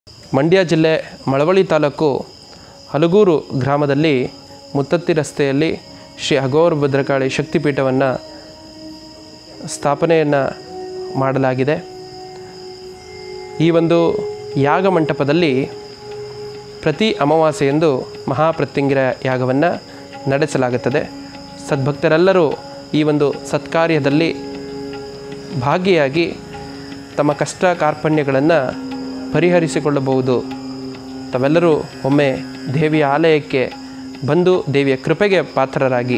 ಮಂಡ್ಯ ಜಿಲ್ಲೆ ಮಳವಳ್ಳಿ ತಾಲೂಕು ಹಲಗೂರು ಗ್ರಾಮದಲ್ಲಿ ಮುತ್ತತ್ತಿ ರಸ್ತೆಯಲ್ಲಿ ಶ್ರೀ ಅಘೋರ ಭದ್ರಕಾಳಿ ಶಕ್ತಿಪೀಠವನ್ನು ಸ್ಥಾಪನೆಯನ್ನು ಮಾಡಲಾಗಿದೆ ಈ ಒಂದು ಯಾಗ ಮಂಟಪದಲ್ಲಿ ಪ್ರತಿ ಅಮಾವಾಸ್ಯೆಯಂದು ಮಹಾಪ್ರತ್ಯಂಗಿರ ಯಾಗವನ್ನು ನಡೆಸಲಾಗುತ್ತದೆ ಸದ್ಭಕ್ತರೆಲ್ಲರೂ ಈ ಒಂದು ಸತ್ಕಾರ್ಯದಲ್ಲಿ ಭಾಗಿಯಾಗಿ ತಮ್ಮ ಕಷ್ಟ ಕಾರ್ಪಣ್ಯಗಳನ್ನು ಪರಿಹರಿಸಿಕೊಳ್ಳಬಹುದು ತಾವೆಲ್ಲರೂ ಒಮ್ಮೆ ದೇವಿಯ ಆಲಯಕ್ಕೆ ಬಂದು ದೇವಿಯ ಕೃಪೆಗೆ ಪಾತ್ರರಾಗಿ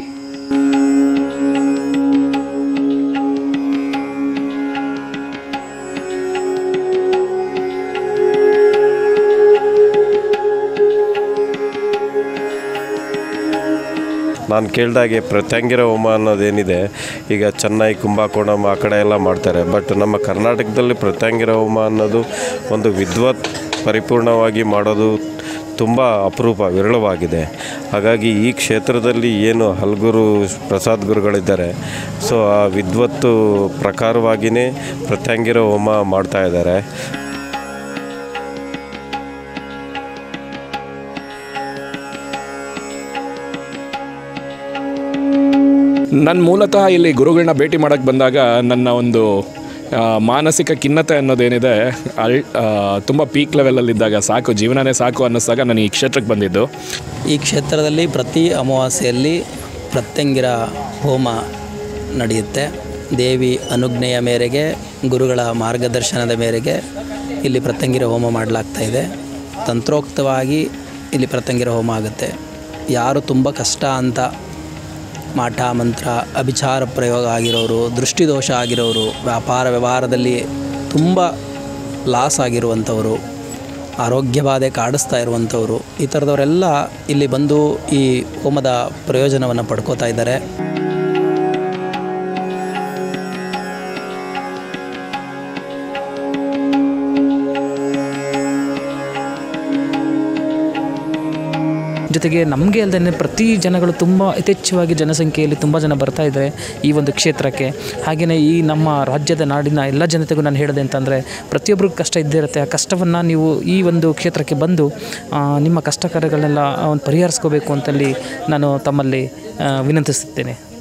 ನಾನು ಕೇಳಿದಾಗೆ ಪ್ರತ್ಯಂಗಿರ ಹೋಮ ಅನ್ನೋದೇನಿದೆ ಈಗ ಚೆನ್ನೈ ಕುಂಭಕೋಣಂ ಆ ಕಡೆ ಎಲ್ಲ ಮಾಡ್ತಾರೆ ಬಟ್ ನಮ್ಮ ಕರ್ನಾಟಕದಲ್ಲಿ ಪ್ರತ್ಯಂಗಿರ ಹೋಮ ಅನ್ನೋದು ಒಂದು ವಿದ್ವತ್ ಪರಿಪೂರ್ಣವಾಗಿ ಮಾಡೋದು ತುಂಬ ಅಪರೂಪ ವಿರಳವಾಗಿದೆ ಹಾಗಾಗಿ ಈ ಕ್ಷೇತ್ರದಲ್ಲಿ ಏನು ಹಲಗುರು ಪ್ರಸಾದ್ ಗುರುಗಳಿದ್ದಾರೆ ಸೊ ಆ ವಿದ್ವತ್ತು ಪ್ರಕಾರವಾಗಿಯೇ ಪ್ರತ್ಯಂಗಿರ ಹೋಮ ಮಾಡ್ತಾ ಇದ್ದಾರೆ ನಾನು ಮೂಲತಃ ಇಲ್ಲಿ ಗುರುಗಳನ್ನ ಭೇಟಿ ಮಾಡೋಕ್ಕೆ ಬಂದಾಗ ನನ್ನ ಒಂದು ಆ, ಮಾನಸಿಕ ಖಿನ್ನತೆ ಅನ್ನೋದೇನಿದೆ ಅಲ್ ತುಂಬ ಪೀಕ್ ಲೆವೆಲಲ್ಲಿದ್ದಾಗ ಸಾಕು ಜೀವನನೇ ಸಾಕು ಅನ್ನಿಸ್ದಾಗ ನಾನು ಈ ಕ್ಷೇತ್ರಕ್ಕೆ ಬಂದಿದ್ದು ಈ ಕ್ಷೇತ್ರದಲ್ಲಿ ಪ್ರತಿ ಅಮಾವಾಸ್ಯೆಯಲ್ಲಿ ಪ್ರತ್ಯಂಗಿರ ಹೋಮ ನಡೆಯುತ್ತೆ ದೇವಿ ಅನುಜ್ಞೆಯ ಮೇರೆಗೆ ಗುರುಗಳ ಮಾರ್ಗದರ್ಶನದ ಮೇರೆಗೆ ಇಲ್ಲಿ ಪ್ರತ್ಯಂಗಿರ ಹೋಮ ಮಾಡಲಾಗ್ತಾ ಇದೆ ತಂತ್ರೋಕ್ತವಾಗಿ ಇಲ್ಲಿ ಪ್ರತ್ಯಂಗಿರ ಹೋಮ ಆಗುತ್ತೆ ಯಾರು ತುಂಬ ಕಷ್ಟ ಅಂತ ಮಾಟ ಮಂತ್ರ ಅಭಿಚಾರ ಪ್ರಯೋಗ ಆಗಿರೋರು ದೃಷ್ಟಿದೋಷ ಆಗಿರೋರು ವ್ಯಾಪಾರ ವ್ಯವಹಾರದಲ್ಲಿ ತುಂಬ ಲಾಸ್ ಆಗಿರುವಂಥವರು ಆರೋಗ್ಯ ಬಾಧೆ ಕಾಡಿಸ್ತಾ ಇರುವಂಥವರು ಈ ಥರದವರೆಲ್ಲ ಇಲ್ಲಿ ಬಂದು ಈ ಹೋಮದ ಪ್ರಯೋಜನವನ್ನು ಪಡ್ಕೋತಾ ಇದ್ದಾರೆ ಜೊತೆಗೆ ನಮಗೆ ಅಲ್ಲದೆ ಪ್ರತಿ ಜನಗಳು ತುಂಬ ಯಥೇಚ್ಛವಾಗಿ ಜನಸಂಖ್ಯೆಯಲ್ಲಿ ತುಂಬ ಜನ ಬರ್ತಾ ಇದ್ದಾರೆ ಈ ಒಂದು ಕ್ಷೇತ್ರಕ್ಕೆ ಹಾಗೆಯೇ ಈ ನಮ್ಮ ರಾಜ್ಯದ ನಾಡಿನ ಎಲ್ಲ ಜನತೆಗೂ ನಾನು ಹೇಳಿದೆ ಅಂತಂದರೆ ಪ್ರತಿಯೊಬ್ಬರಿಗೂ ಕಷ್ಟ ಇದ್ದೇ ಇರುತ್ತೆ ಆ ಕಷ್ಟವನ್ನು ನೀವು ಈ ಒಂದು ಕ್ಷೇತ್ರಕ್ಕೆ ಬಂದು ಆ, ನಿಮ್ಮ ಕಷ್ಟ ಕಾರ್ಯಗಳನ್ನೆಲ್ಲ ಒಂದು ಪರಿಹರಿಸ್ಕೋಬೇಕು ಅಂತಲ್ಲಿ ನಾನು ತಮ್ಮಲ್ಲಿ ಆ, ವಿನಂತಿಸುತ್ತೇನೆ